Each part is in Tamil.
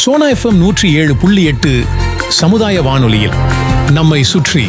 சோனா எஃப்எம் நூற்றி ஏழு புள்ளி எட்டு சமுதாய வானொலியில் நம்மை சுற்றி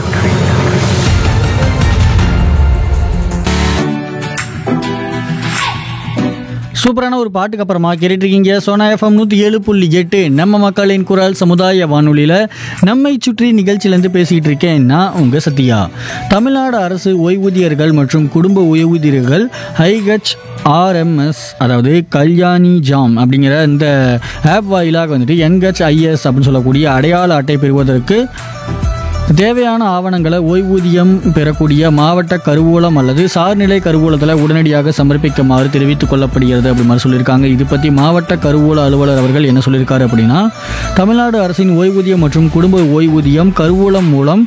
சூப்பரான ஒரு பாட்டுக்கு அப்புறமா கேட்டுட்டு இருக்கீங்க சோனா எஃப்எம் நூற்றி ஏழு புள்ளி எட்டு நம்ம மக்களின் குரல் சமுதாய வானொலியில் நம்மை சுற்றி நிகழ்ச்சியிலேருந்து பேசிகிட்டு இருக்கேன் நான் உங்கள் சத்யா தமிழ்நாடு அரசு ஓய்வூதியர்கள் மற்றும் குடும்ப ஓய்வூதியர்கள் ஹைகச் ஆர்எம்எஸ் அதாவது கல்யாணி ஜாம் அப்படிங்கிற இந்த ஆப் வாயிலாக வந்துட்டு என்ஹெச் ஐஎஸ் அப்படின்னு சொல்லக்கூடிய அடையாள அட்டை பெறுவதற்கு தேவையான ஆவணங்களை ஓய்வூதியம் பெறக்கூடிய மாவட்ட கருவூலம் அல்லது சார்நிலை கருவூலத்தில் உடனடியாக சமர்ப்பிக்குமாறு தெரிவித்துக் கொள்ளப்படுகிறது அப்படி மாதிரி சொல்லியிருக்காங்க இது பற்றி மாவட்ட கருவூல அலுவலர் அவர்கள் என்ன சொல்லியிருக்காரு அப்படின்னா தமிழ்நாடு அரசின் ஓய்வூதியம் மற்றும் குடும்ப ஓய்வூதியம் கருவூலம் மூலம்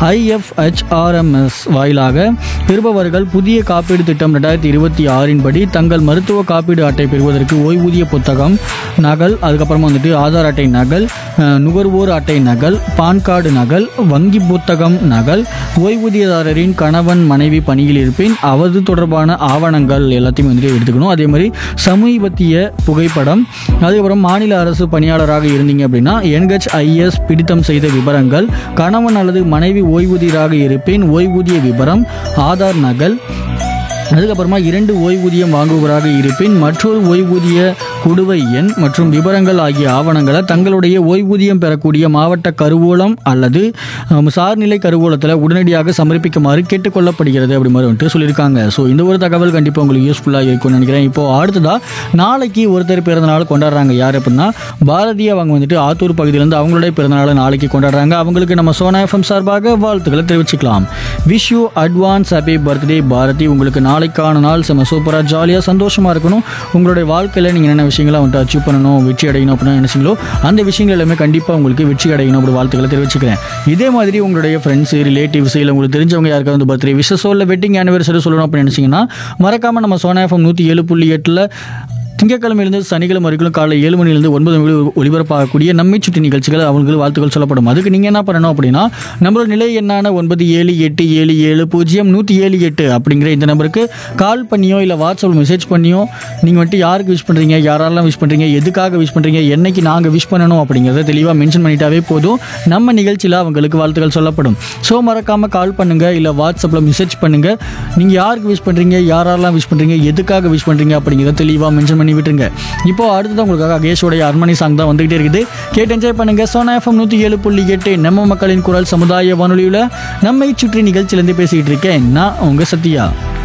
ஐஎஃப்ஹெச்ஆர்எம்எஸ் வாயிலாக பெறுபவர்கள் புதிய காப்பீடு திட்டம் ரெண்டாயிரத்தி இருபத்தி ஆறின் படி தங்கள் மருத்துவ காப்பீடு அட்டை பெறுவதற்கு ஓய்வூதிய புத்தகம் நகல் அதுக்கப்புறமா வந்துட்டு ஆதார் அட்டை நகல் அஹ், நுகர்வோர் அட்டை நகல் பான் கார்டு நகல் வங்கி புத்தகம் நகல் ஓய்வூதியதாரரின் கணவன் மனைவி பணியில் இருப்பின் அவரது தொடர்பான ஆவணங்கள் எல்லாத்தையும் வந்துட்டு எடுத்துக்கணும் அதே மாதிரி சமீபத்திய புகைப்படம் அதுக்கப்புறம் மாநில அரசு பணியாளராக இருந்தீங்க அப்படின்னா என்ஹெச்ஐஎஸ் பிடித்தம் செய்த விவரங்கள் கணவன் அல்லது மனைவி ஓய்வூதியராக இருப்பின் ஓய்வூதிய விவரம் ஆதார் நகல் அதுக்கப்புறமா இரண்டு ஓய்வூதியம் வாங்குபவராக இருப்பின் மற்றொரு ஓய்வூதிய குடுவை எண் மற்றும் விவரங்கள் ஆகிய ஆவணங்களை தங்களுடைய ஓய்வூதியம் பெறக்கூடிய மாவட்ட கருவூலம் அல்லது அஹ், சார்நிலை கருவூலத்தில் உடனடியாக சமர்ப்பிக்குமாறு கேட்டுக்கொள்ளப்படுகிறது அப்படி மாதிரி வந்துட்டு சொல்லியிருக்காங்க ஸோ இந்த ஒரு தகவல் கண்டிப்பாக உங்களுக்கு யூஸ்ஃபுல்லாக இருக்கும்னு நினைக்கிறேன் இப்போ அடுத்ததா நாளைக்கு ஒருத்தர் பிறந்தநாள் கொண்டாடுறாங்க யார் அப்படின்னா பாரதி அவங்க வந்துட்டு ஆத்தூர் பகுதியிலேருந்து அவங்களுடைய பிறந்தநாளை நாளைக்கு கொண்டாடுறாங்க அவங்களுக்கு நம்ம சோனா எஃப்எம் சார்பாக வாழ்த்துக்களை தெரிவிச்சுக்கலாம் wish you advance happy birthday Bharathi உங்களுக்கு நாளைக்கான நாள் செம்ம சூப்பராக ஜாலியாக சந்தோஷமாக இருக்கணும் உங்களுடைய வாழ்க்கையில் நீங்கள் என்ன விஷயங்களை வந்துட்டு அச்சீவ் பண்ணணும் வெற்றி அடையணும் அப்படின்னு நினைச்சீங்களோ அந்த விஷயங்கள் எல்லாமே கண்டிப்பாக உங்களுக்கு வெற்றி அடையணும் அப்படி வாழ்த்துக்களை தெரிவிச்சுக்கிறேன் இதே மாதிரி உங்களுடைய ஃப்ரெண்ட்ஸ் ரிலேட்டிவ்ஸ் இல்லை உங்களுக்கு தெரிஞ்சவங்க யாருக்காவது வந்து பர்த்டே விஷஸோ இல்லை வெட்டிங் ஆனிவர்சரி சொல்லணும் அப்படின்னு நினச்சிங்கன்னா மறக்காமல் நம்ம சோனா எஃப்எம் நூற்றி ஏழு புள்ளி எட்டில் திங்கட்கிழமையிலிருந்து சனிக்கிழமை வரைக்கும் காலை ஏழு மணிலேருந்து ஒன்பது மணி வரை ஒளிபரப்பாகக்கூடிய நம்மை சுற்றி நிகழ்ச்சிகள் அவங்களுக்கு வாழ்த்துக்கள் சொல்லப்படும் அதுக்கு நீங்கள் என்ன பண்ணணும் அப்படின்னா நம்மளோட நிலை எண்ணான ஒன்பது ஏழு எட்டு ஏழு ஏழு பூஜ்ஜியம் நூற்றி ஏழு எட்டு அப்படிங்கிற இந்த நம்பருக்கு கால் பண்ணியோ இல்லை வாட்ஸ்அப் மெசேஜ் பண்ணியோ நீங்கள் வந்துட்டு யாருக்கு விஷ் பண்ணுறீங்க யாரெல்லாம் விஷ் பண்ணுறீங்க எதுக்காக விஷ் பண்ணுறீங்க என்னைக்கு நாங்கள் விஷ் பண்ணணும் அப்படிங்கிறத தெளிவாக மென்ஷன் பண்ணிட்டாவே போதும் நம்ம நிகழ்ச்சியில் அவங்களுக்கு வாழ்த்துக்கள் சொல்லப்படும் ஸோ மறக்காமல் கால் பண்ணுங்கள் இல்லை வாட்ஸ்அப்பில் மெசேஜ் பண்ணுங்கள் நீங்கள் யாருக்கு விஷ் பண்ணுறீங்க யாரெல்லாம் விஷ் பண்ணுறீங்க எதுக்காக விஷ் பண்ணுறீங்க அப்படிங்கிறத தெளிவாக மென்ஷன் பண்ணி விட்டுருங்க இப்போ அடுத்தது உங்களுக்காக அகேஷோடைய அரண்மனை சாங் தான் வந்துகிட்டே இருக்குது கேட்டு என்ஜாய் பண்ணுங்க சோனா எஃப்எம் நூற்றி ஏழு புள்ளி எட்டு நம்ம மக்களின் குரல் சமுதாய வானொலியில் நம்மை சுற்றி நிகழ்ச்சியிலேருந்து பேசிக்கிட்டு இருக்கேன் நான் உங்கள் சத்யா